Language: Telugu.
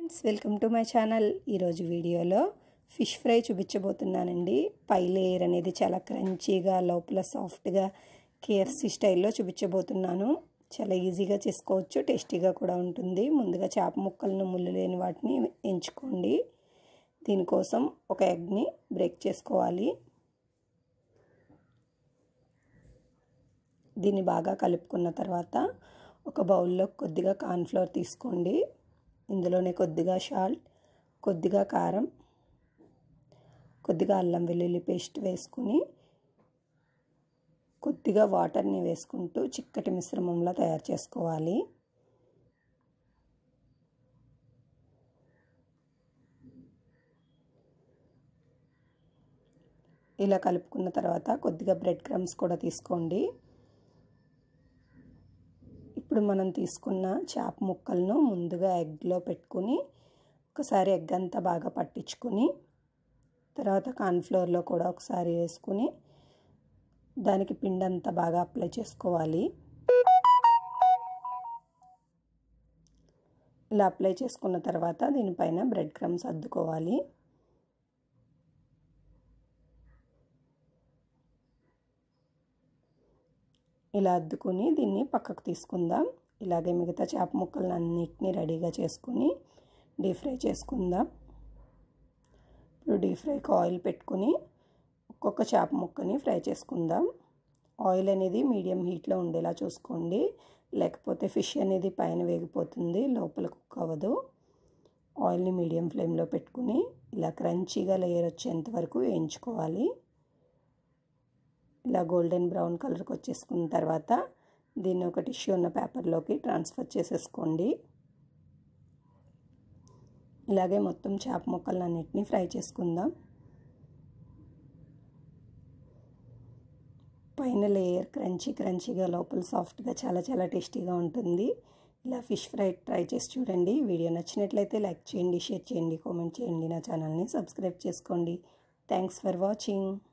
friends welcome to my channel ఈరోజు వీడియోలో ఫిష్ ఫ్రై చూపించబోతున్నానండి పై లేయర్ అనేది చాలా క్రంచీగా లోపల సాఫ్ట్గా కేఎఫ్సి స్టైల్లో చూపించబోతున్నాను చాలా ఈజీగా చేసుకోవచ్చు టేస్టీగా కూడా ఉంటుంది ముందుగా చేప ముక్కలను ముళ్ళు లేని వాటిని ఎంచుకోండి దీనికోసం ఒక ఎగ్ని బ్రేక్ చేసుకోవాలి దీన్ని బాగా కలుపుకున్న తర్వాత ఒక బౌల్లో కొద్దిగా కార్న్ఫ్లవర్ తీసుకోండి ఇందులోనే కొద్దిగా సాల్ట్ కొద్దిగా కారం కొద్దిగా అల్లం వెల్లుల్లి పేస్ట్ వేసుకుని కొద్దిగా వాటర్ని వేసుకుంటూ చిక్కటి మిశ్రమంలో తయారు చేసుకోవాలి ఇలా కలుపుకున్న తర్వాత కొద్దిగా బ్రెడ్ క్రమ్స్ కూడా తీసుకోండి ఇప్పుడు మనం తీసుకున్న చేప ముక్కలను ముందుగా ఎగ్లో పెట్టుకుని ఒకసారి ఎగ్ అంతా బాగా పట్టించుకుని తర్వాత కార్న్ఫ్లోర్లో కూడా ఒకసారి వేసుకుని దానికి పిండి అంతా బాగా అప్లై చేసుకోవాలి ఇలా అప్లై చేసుకున్న తర్వాత దీనిపైన బ్రెడ్ క్రమ్స్ అద్దుకోవాలి ఇలా అద్దుకుని దీన్ని పక్కకు తీసుకుందాం ఇలాగే మిగతా చేప ముక్కలను అన్నిటినీ రెడీగా చేసుకుని డీప్ ఫ్రై చేసుకుందాం ఇప్పుడు డీప్ ఫ్రైకి ఆయిల్ పెట్టుకుని ఒక్కొక్క చేప ముక్కని ఫ్రై చేసుకుందాం ఆయిల్ అనేది మీడియం హీట్లో ఉండేలా చూసుకోండి లేకపోతే ఫిష్ అనేది పైన వేగిపోతుంది లోపల కుక్ అవ్వదు ఆయిల్ని మీడియం ఫ్లేమ్లో పెట్టుకుని ఇలా క్రంచీగా లేయర్ వచ్చేంత వరకు వేయించుకోవాలి ఇలా గోల్డెన్ బ్రౌన్ కలర్కి వచ్చేసుకున్న తర్వాత దీన్ని ఒక టిష్యూ ఉన్న పేపర్లోకి ట్రాన్స్ఫర్ చేసేసుకోండి ఇలాగే మొత్తం చేప ముక్కలను అన్నిటినీ ఫ్రై చేసుకుందాం పైన లేయర్ క్రంచీ క్రంచీగా లోపల సాఫ్ట్గా చాలా చాలా టేస్టీగా ఉంటుంది ఇలా ఫిష్ ఫ్రై ట్రై చేసి చూడండి వీడియో నచ్చినట్లయితే లైక్ చేయండి షేర్ చేయండి కామెంట్ చేయండి నా ఛానల్ని సబ్స్క్రైబ్ చేసుకోండి థ్యాంక్స్ ఫర్ వాచింగ్